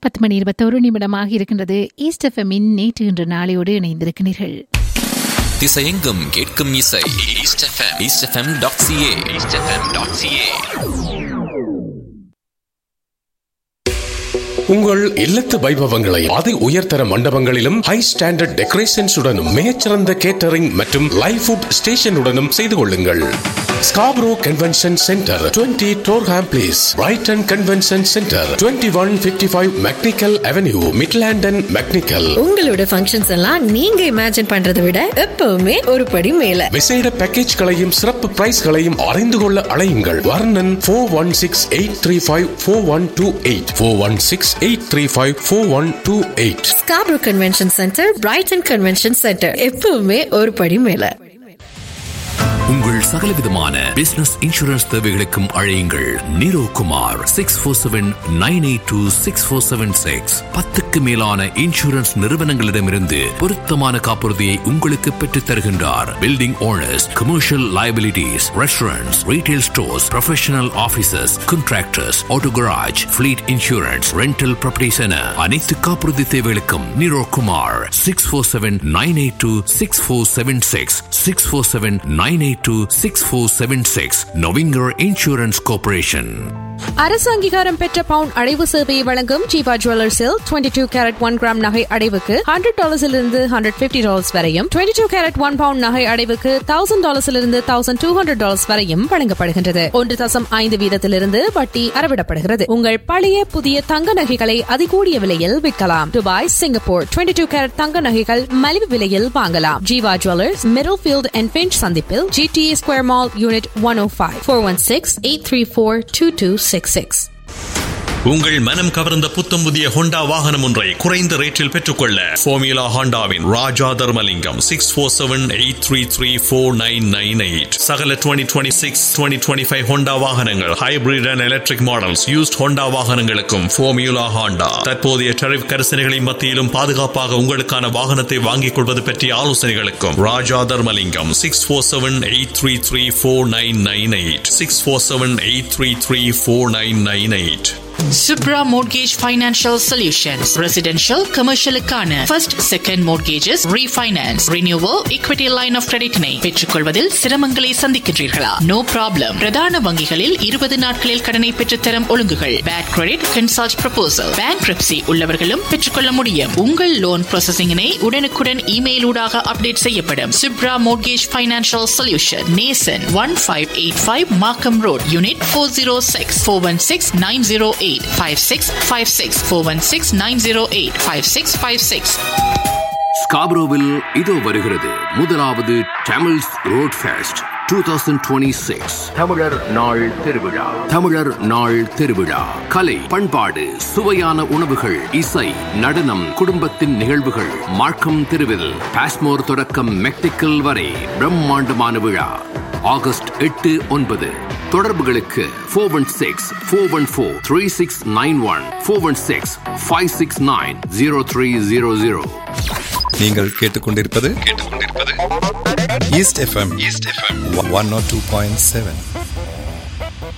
பத்து மணி இருபத்தோரு நிமிடமாக இருக்கின்றது ஈஸ்ட் எஃப்எம்மின் நேற்று இன்று நாளையோடு இணைந்திருக்கிறீர்கள் திசையெங்கும் கேட்கும் இசை east FM east FM dot CA east FM dot CA உங்கள் இல்லத்து வைபவங்களை அதி உயர்தர மண்டபங்களிலும் ஹை ஸ்டாண்டர்ட் டெக்கரேஷன்ஸ் உடனும் மிகச்சிறந்த கேட்டரிங் மற்றும் லைவ் ஃபுட் ஸ்டேஷனுடனும் செய்து கொள்ளுங்கள் Scarborough convention centre 20 Durham place Brighton convention centre 2155 one fifty five McNicoll avenue Midland and McNicoll உங்களோட ஃபங்க்ஷன்ஸ் எல்லாம் நீங்க இமேஜின் பண்றதை விட எப்பவுமே ஒரு படி மேல விசேட பேக்கேஜ்களையும் சிறப்பு பிரைஸ்களையும் அறிந்து கொள்ள அழையுங்கள் Varnan four one six eight three five four one two eight four one six eight three five four one two eight Scarborough convention centre Brighton convention centre எப்பவுமே ஒரு படி மேல உங்கள் சகலவிதமான பிசினஸ் இன்சூரன்ஸ் தேவைகளுக்கும் அழையுங்கள் Niro Kumar six four seven nine eight two six four seven six பத்துக்கு மேலான இன்சூரன்ஸ் நிறுவனங்களிடமிருந்து பொருத்தமான காப்புறுதியை உங்களுக்கு பெற்றுத் தருகின்றார் building owners commercial liabilities restaurants retail stores professional offices contractors auto garage fleet insurance rental properties என அனைத்து காப்புறுதி தேவைகளுக்கும் Niro Kumar six four seven nine eight two six four seven six six four seven nine eight two six four seven six Novinger insurance corporation அரசு அங்கீகாரம் பெற்ற பவுன் அடைவு சேவையை வழங்கும் ஜீவா ஜுவல்லர்ஸில் twenty two carat one gram நகை அடைவுக்கு ஹண்ட்ரட் டாலர்ஸிலிருந்து ஹண்ட்ரட் பிப்டி டாலர்ஸ் வரையும் twenty two carat one pound நகை அடைவுக்கு தௌசண்ட் டாலர்ஸிலிருந்து தௌசண்ட் டூ ஹண்ட்ரட் டாலர்ஸ் வரையும் வழங்கப்படுகின்றது ஒன்று தசம் ஐந்து வீதத்திலிருந்து வட்டி அறவிடப்படுகிறது உங்கள் பழைய புதிய தங்க நகைகளை அதிகூடிய விலையில் விற்கலாம் Dubai Singapore twenty two carat தங்க நகைகள் மலிவு விலையில் வாங்கலாம் Jeeva jewellers Middlefield and Finch சந்திப்பில் GTA square mall unit one O five four one six eight three four two two six six உங்கள் மனம் கவர்ந்த புத்தம் புதிய ஹோண்டா வாகனம் ஒன்றை குறைந்த ரேட்டில் பெற்றுக்கொள்ள ஃபோமியூலா ஹோண்டாவின் Raja Dharmalingam six four seven eight three three four nine nine eight சகல twenty twenty six twenty twenty five Honda வாகனங்கள் hybrid and electric models used Honda வாகனங்களுக்கும் ஃபோமியூலா ஹோண்டா தற்போதைய டரிஃப் கரிசனைகளின் மத்தியிலும் பாதுகாப்பாக உங்களுக்கான வாகனத்தை வாங்கிக் கொள்வது பற்றிய ஆலோசனைகளுக்கும் Raja Dharmalingam six four seven eight three three four nine nine eight six four seven eight three three four nine nine eight Subra Mortgage Financial Solutions. Residential, commercial-க்கான first, second mortgages, refinance, renewal, equity line of credit-னை பெற்றுக்கொள்வதில் சிரமங்களை சந்திக்கின்றீர்களா? No problem. பிரதான வங்கிகளில் இருபது நாட்களில் கடனை பெற்றுத்தரும் ஒழுங்குகள். Bad credit, consult proposal. Bankruptcy உள்ளவர்களும் பெற்றுக்கொள்ள முடியும். உங்கள் லோன் ப்ராசஸிங்கினை உடனுக்குடன் இமெயில் ஊடாக அப்டேட் செய்யப்படும். Subra Mortgage Financial Solution. Nason 1585 Markham Road, Unit 406 416 908 5656 416 908 5656 ஸ்காப்ரோவில் இதோ வருகிறது முதலாவது Tamils road fest two thousand twenty six தமிழர் நாள் திருவிழா தமிழர் நாள் திருவிழா கலை பண்பாடு சுவையான உணவுகள் இசை நடனம் குடும்பத்தின் நிகழ்வுகள் மார்க்கம் தெருவில் பாஸ்மோர் தொடக்கம் மெக்டிக்கல் வரை பிரம்மாண்டமான விழா ஆகஸ்ட் எட்டு ஒன்பது தொடர்புகளுக்கு four one six four one four three six nine one four one six five six nine zero three zero zero நீங்கள் கேட்டுக்கொண்டிருப்பது east FM east FM one nought two point seven